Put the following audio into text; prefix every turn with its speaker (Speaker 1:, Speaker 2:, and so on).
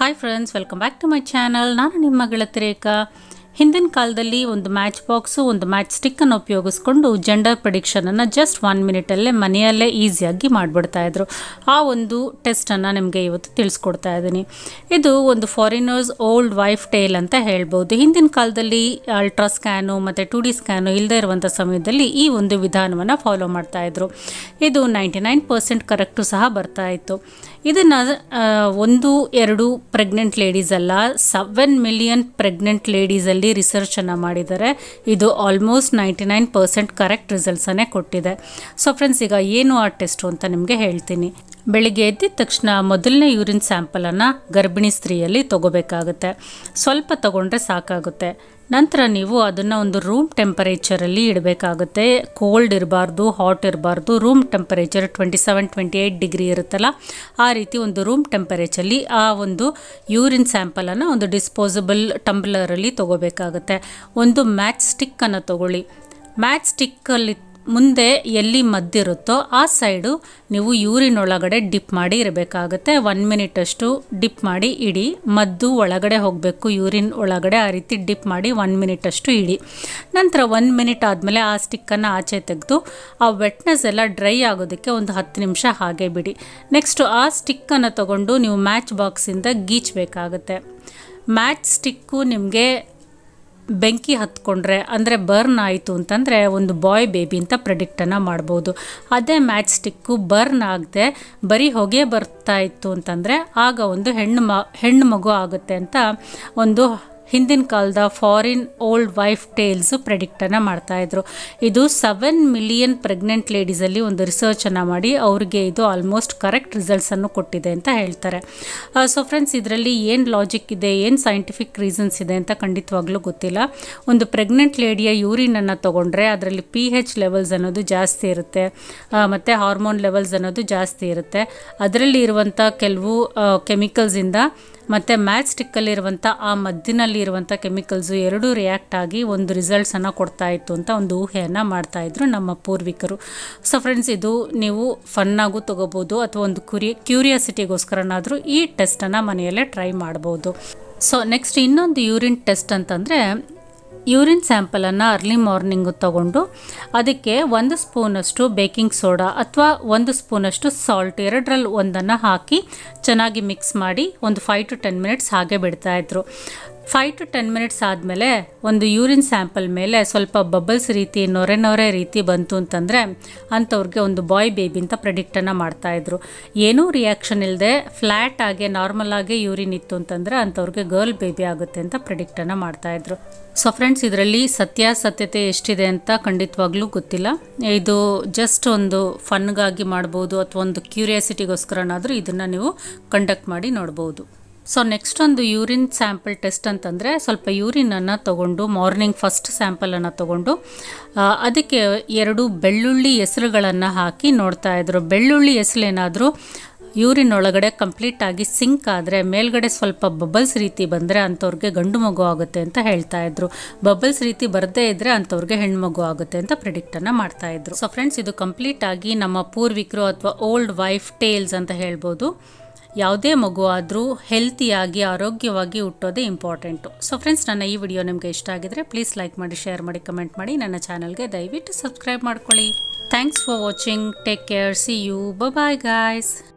Speaker 1: hi friends welcome back to my channel ನಾನು ನಿಮ್ಮ ಗೆಳತಿ ರೇಖಾ ಹಿಂದಿನ ಕಾಲದಲ್ಲಿ ಒಂದು ಮ್ಯಾಚ್ ಬಾಕ್ಸು ಒಂದು ಮ್ಯಾಚ್ ಸ್ಟಿಕ್ಕನ್ನು ಉಪಯೋಗಿಸ್ಕೊಂಡು ಜೆಂಡರ್ ಪ್ರಿಡಿಕ್ಷನನ್ನು ಜಸ್ಟ್ ಒನ್ ಮಿನಿಟಲ್ಲೇ ಮನೆಯಲ್ಲೇ ಈಸಿಯಾಗಿ ಮಾಡಿಬಿಡ್ತಾ ಇದ್ರು ಆ ಒಂದು ಟೆಸ್ಟನ್ನು ನಿಮಗೆ ಇವತ್ತು ತಿಳಿಸ್ಕೊಡ್ತಾ ಇದ್ದೀನಿ ಇದು ಒಂದು ಫಾರಿನರ್ಸ್ ಓಲ್ಡ್ ವೈಫ್ ಟೇಲ್ ಅಂತ ಹೇಳ್ಬೋದು ಹಿಂದಿನ ಕಾಲದಲ್ಲಿ ಅಲ್ಟ್ರಾ ಸ್ಕ್ಯಾನು ಮತ್ತು ಟು ಡಿ ಸ್ಕ್ಯಾನು ಇಲ್ಲದೆ ಇರುವಂಥ ಸಮಯದಲ್ಲಿ ಈ ಒಂದು ವಿಧಾನವನ್ನು ಫಾಲೋ ಮಾಡ್ತಾ ಇದ್ರು ಇದು ನೈಂಟಿ ನೈನ್ ಪರ್ಸೆಂಟ್ ಕರೆಕ್ಟು ಸಹ ಬರ್ತಾ ಇತ್ತು ಇದನ್ನು ಒಂದು ಎರಡು ಪ್ರೆಗ್ನೆಂಟ್ ಲೇಡೀಸ್ ಅಲ್ಲ ಸೆವೆನ್ ಮಿಲಿಯನ್ ಪ್ರೆಗ್ನೆಂಟ್ ಲೇಡೀಸಲ್ಲಿ ರಿಸರ್ಚನ್ನು ಮಾಡಿದ್ದಾರೆ ಇದು almost ninety nine percent correct ರಿಸಲ್ಟ್ಸನ್ನೇ ಕೊಟ್ಟಿದೆ ಸೊ ಫ್ರೆಂಡ್ಸ್ ಈಗ ಏನು ಆ ಟೆಸ್ಟು ಅಂತ ನಿಮಗೆ ಹೇಳ್ತೀನಿ ಬೆಳಿಗ್ಗೆ ಎದ್ದಿದ ತಕ್ಷಣ ಮೊದಲನೇ ಯೂರಿನ್ ಸ್ಯಾಂಪಲನ್ನು ಗರ್ಭಿಣಿ ಸ್ತ್ರೀಯಲ್ಲಿ ತಗೋಬೇಕಾಗುತ್ತೆ ಸ್ವಲ್ಪ ತಗೊಂಡ್ರೆ ಸಾಕಾಗುತ್ತೆ ನಂತರ ನೀವು ಅದನ್ನು ಒಂದು ರೂಮ್ ಟೆಂಪರೇಚರಲ್ಲಿ ಇಡಬೇಕಾಗುತ್ತೆ ಕೋಲ್ಡ್ ಇರಬಾರ್ದು ಹಾಟ್ ಇರಬಾರ್ದು room temperature twenty seven twenty eight degree ಇರುತ್ತಲ್ಲ ಆ ರೀತಿ ಒಂದು ರೂಮ್ ಟೆಂಪರೇಚರಲ್ಲಿ ಆ ಒಂದು ಯೂರಿನ್ ಸ್ಯಾಂಪಲನ್ನು ಒಂದು ಡಿಸ್ಪೋಸಬಲ್ ಟಂಬ್ಲರಲ್ಲಿ ತೊಗೋಬೇಕಾಗುತ್ತೆ ಒಂದು ಮ್ಯಾಚ್ ಸ್ಟಿಕ್ಕನ್ನು ತಗೊಳ್ಳಿ ಮ್ಯಾಚ್ ಸ್ಟಿಕ್ಕಲ್ಲಿ ಮುಂದೆ ಎಲ್ಲಿ ಮದ್ದಿರುತ್ತೋ ಆ ಸೈಡು ನೀವು ಯೂರಿನ್ ಒಳಗಡೆ ಡಿಪ್ ಮಾಡಿ ಇರಬೇಕಾಗುತ್ತೆ ಒನ್ ಮಿನಿಟಷ್ಟು ಡಿಪ್ ಮಾಡಿ ಇಡಿ ಮದ್ದು ಒಳಗಡೆ ಹೋಗಬೇಕು ಯೂರಿನ್ ಒಳಗಡೆ ಆ ರೀತಿ ಡಿಪ್ ಮಾಡಿ ಒನ್ ಮಿನಿಟಷ್ಟು ಇಡಿ ನಂತರ ಒನ್ ಮಿನಿಟ್ ಆದಮೇಲೆ ಆ ಸ್ಟಿಕ್ಕನ್ನು ಆಚೆ ತೆಗೆದು ಆ ವೆಟ್ನೆಸ್ ಎಲ್ಲ ಡ್ರೈ ಆಗೋದಕ್ಕೆ ಒಂದು ಹತ್ತು ನಿಮಿಷ ಹಾಗೆ ಬಿಡಿ ನೆಕ್ಸ್ಟು ಆ ಸ್ಟಿಕ್ಕನ್ನು ತಗೊಂಡು ನೀವು ಮ್ಯಾಚ್ ಬಾಕ್ಸಿಂದ ಗೀಚಬೇಕಾಗುತ್ತೆ ಮ್ಯಾಚ್ ಸ್ಟಿಕ್ಕು ನಿಮಗೆ ಬೆಂಕಿ ಹತ್ಕೊಂಡ್ರೆ ಅಂದರೆ ಬರ್ನ್ ಆಯಿತು ಅಂತಂದರೆ ಒಂದು ಬಾಯ್ ಬೇಬಿ ಅಂತ ಪ್ರೆಡಿಕ್ಟನ್ನು ಮಾಡ್ಬೋದು ಅದೇ ಮ್ಯಾಚ್ ಸ್ಟಿಕ್ಕು ಬರ್ನ್ ಆಗದೆ ಬರೀ ಹೊಗೆ ಬರ್ತಾ ಇತ್ತು ಅಂತಂದರೆ ಆಗ ಒಂದು ಹೆಣ್ಣು ಮ ಹೆಣ್ಣು ಮಗು ಆಗುತ್ತೆ ಅಂತ ಒಂದು ಹಿಂದಿನ ಕಾಲದ ಫಾರಿನ್ ಓಲ್ಡ್ ವೈಫ್ ಟೇಲ್ಸು ಪ್ರೆಡಿಕ್ಟನ್ನು ಮಾಡ್ತಾಯಿದ್ರು ಇದು ಸೆವೆನ್ ಮಿಲಿಯನ್ ಪ್ರೆಗ್ನೆಂಟ್ ಲೇಡೀಸಲ್ಲಿ ಒಂದು ರಿಸರ್ಚನ್ನು ಮಾಡಿ ಅವ್ರಿಗೆ ಇದು ಆಲ್ಮೋಸ್ಟ್ ಕರೆಕ್ಟ್ ರಿಸಲ್ಟ್ಸನ್ನು ಕೊಟ್ಟಿದೆ ಅಂತ ಹೇಳ್ತಾರೆ ಸೊ ಫ್ರೆಂಡ್ಸ್ ಇದರಲ್ಲಿ ಏನು ಲಾಜಿಕ್ ಇದೆ ಏನು ಸೈಂಟಿಫಿಕ್ ರೀಸನ್ಸ್ ಇದೆ ಅಂತ ಖಂಡಿತವಾಗ್ಲೂ ಗೊತ್ತಿಲ್ಲ ಒಂದು ಪ್ರೆಗ್ನೆಂಟ್ ಲೇಡಿಯ ಯೂರಿನನ್ನು ತೊಗೊಂಡ್ರೆ ಅದರಲ್ಲಿ ಪಿ ಹೆಚ್ ಲೆವೆಲ್ಸ್ ಅನ್ನೋದು ಜಾಸ್ತಿ ಇರುತ್ತೆ ಮತ್ತು ಹಾರ್ಮೋನ್ ಲೆವೆಲ್ಸ್ ಅನ್ನೋದು ಜಾಸ್ತಿ ಇರುತ್ತೆ ಅದರಲ್ಲಿ ಇರುವಂಥ ಕೆಲವು ಕೆಮಿಕಲ್ಸಿಂದ ಮತ್ತು ಮ್ಯಾಚ್ ಸ್ಟಿಕ್ಕಲ್ಲಿರುವಂಥ ಆ ಮದ್ದಿನಲ್ಲಿ ಇರುವಂಥ ಕೆಮಿಕಲ್ಸು ಎರಡೂ ರಿಯಾಕ್ಟ್ ಆಗಿ ಒಂದು ರಿಸಲ್ಟ್ಸನ್ನು ಕೊಡ್ತಾ ಇತ್ತು ಅಂತ ಒಂದು ಊಹೆಯನ್ನು ಮಾಡ್ತಾಯಿದ್ರು ನಮ್ಮ ಪೂರ್ವಿಕರು ಸೊ ಫ್ರೆಂಡ್ಸ್ ಇದು ನೀವು ಫನ್ನಾಗೂ ತೊಗೋಬೋದು ಅಥವಾ ಒಂದು ಕ್ಯೂರಿ ಕ್ಯೂರಿಯಾಸಿಟಿಗೋಸ್ಕರನಾದರೂ ಈ ಟೆಸ್ಟನ್ನು ಮನೆಯಲ್ಲೇ ಟ್ರೈ ಮಾಡ್ಬೋದು ಸೊ ನೆಕ್ಸ್ಟ್ ಇನ್ನೊಂದು ಯೂರಿನ್ ಟೆಸ್ಟ್ ಅಂತಂದರೆ ಯೂರಿನ್ ಸ್ಯಾಂಪಲನ್ನು ಅರ್ಲಿ ಮಾರ್ನಿಂಗು ತಗೊಂಡು ಅದಕ್ಕೆ ಒಂದು ಸ್ಪೂನಷ್ಟು ಬೇಕಿಂಗ್ ಸೋಡಾ ಅಥವಾ ಒಂದು ಸ್ಪೂನಷ್ಟು ಸಾಲ್ಟ್ ಎರಡರಲ್ಲಿ ಒಂದನ್ನು ಹಾಕಿ ಚೆನ್ನಾಗಿ ಮಿಕ್ಸ್ ಮಾಡಿ ಒಂದು ಫೈವ್ ಟು ಟೆನ್ ಮಿನಿಟ್ಸ್ ಹಾಗೆ ಬಿಡ್ತಾಯಿದ್ರು ಫೈವ್ ಟು ಟೆನ್ ಮಿನಿಟ್ಸ್ ಆದಮೇಲೆ ಒಂದು ಯೂರಿನ್ ಸ್ಯಾಂಪಲ್ ಮೇಲೆ ಸ್ವಲ್ಪ ಬಬಲ್ಸ್ ರೀತಿ ನೊರೆ ನೊರೆ ರೀತಿ ಬಂತು ಅಂತಂದರೆ ಅಂಥವ್ರಿಗೆ ಒಂದು ಬಾಯ್ ಬೇಬಿ ಅಂತ ಪ್ರೆಡಿಕ್ಟನ್ನು ಮಾಡ್ತಾಯಿದ್ರು ಏನೂ ರಿಯಾಕ್ಷನ್ ಇಲ್ಲದೆ ಫ್ಲ್ಯಾಟ್ ಆಗಿ ನಾರ್ಮಲ್ ಆಗಿ ಯೂರಿನ್ ಇತ್ತು ಅಂತಂದರೆ ಅಂಥವ್ರಿಗೆ ಗರ್ಲ್ ಬೇಬಿ ಆಗುತ್ತೆ ಅಂತ ಪ್ರೆಡಿಕ್ಟನ್ನು ಮಾಡ್ತಾಯಿದ್ರು ಸೊ ಫ್ರೆಂಡ್ಸ್ ಇದರಲ್ಲಿ ಸತ್ಯಾಸತ್ಯತೆ ಎಷ್ಟಿದೆ ಅಂತ ಖಂಡಿತವಾಗ್ಲೂ ಗೊತ್ತಿಲ್ಲ ಇದು ಜಸ್ಟ್ ಒಂದು ಫನ್ಗಾಗಿ ಮಾಡ್ಬೋದು ಅಥವಾ ಒಂದು ಕ್ಯೂರಿಯಾಸಿಟಿಗೋಸ್ಕರನಾದರೂ ಇದನ್ನು ನೀವು ಕಂಡಕ್ಟ್ ಮಾಡಿ ನೋಡ್ಬೋದು ಸೊ ನೆಕ್ಸ್ಟ್ ಒಂದು ಯೂರಿನ್ ಸ್ಯಾಂಪಲ್ ಟೆಸ್ಟ್ ಅಂತಂದರೆ ಸ್ವಲ್ಪ ಯೂರಿನನ್ನು ತಗೊಂಡು ಮಾರ್ನಿಂಗ್ ಫಸ್ಟ್ ಸ್ಯಾಂಪಲನ್ನು ತಗೊಂಡು ಅದಕ್ಕೆ ಎರಡು ಬೆಳ್ಳುಳ್ಳಿ ಹೆಸರುಗಳನ್ನು ಹಾಕಿ ನೋಡ್ತಾ ಇದ್ರು ಬೆಳ್ಳುಳ್ಳಿ ಹೆಸರೇನಾದರೂ ಯೂರಿನ್ ಒಳಗಡೆ ಕಂಪ್ಲೀಟಾಗಿ ಸಿಂಕ್ ಆದರೆ ಮೇಲ್ಗಡೆ ಸ್ವಲ್ಪ ಬಬಲ್ಸ್ ರೀತಿ ಬಂದರೆ ಅಂಥವ್ರಿಗೆ ಗಂಡು ಮಗು ಆಗುತ್ತೆ ಅಂತ ಹೇಳ್ತಾ ಇದ್ರು ಬಬಲ್ಸ್ ರೀತಿ ಬರದೇ ಇದ್ದರೆ ಅಂಥವ್ರಿಗೆ ಹೆಣ್ಮಗು ಆಗುತ್ತೆ ಅಂತ ಪ್ರಿಡಿಕ್ಟನ್ನು ಮಾಡ್ತಾ ಇದ್ರು ಸೊ ಫ್ರೆಂಡ್ಸ್ ಇದು ಕಂಪ್ಲೀಟಾಗಿ ನಮ್ಮ ಪೂರ್ವಿಕರು ಅಥವಾ ಓಲ್ಡ್ ವೈಫ್ ಟೇಲ್ಸ್ ಅಂತ ಹೇಳ್ಬೋದು ಯಾವುದೇ ಮಗು ಆದರೂ ಹೆಲ್ತಿಯಾಗಿ ಆರೋಗ್ಯವಾಗಿ ಹುಟ್ಟೋದೇ ಇಂಪಾರ್ಟೆಂಟು ಸೊ ಫ್ರೆಂಡ್ಸ್ ನನ್ನ ಈ ವಿಡಿಯೋ ನಿಮಗೆ ಇಷ್ಟ ಆಗಿದ್ರೆ ಪ್ಲೀಸ್ ಲೈಕ್ ಮಾಡಿ ಶೇರ್ ಮಾಡಿ ಕಮೆಂಟ್ ಮಾಡಿ ನನ್ನ ಚಾನಲ್ಗೆ ದಯವಿಟ್ಟು ಸಬ್ಸ್ಕ್ರೈಬ್ ಮಾಡ್ಕೊಳ್ಳಿ thanks for watching take care see you bye guys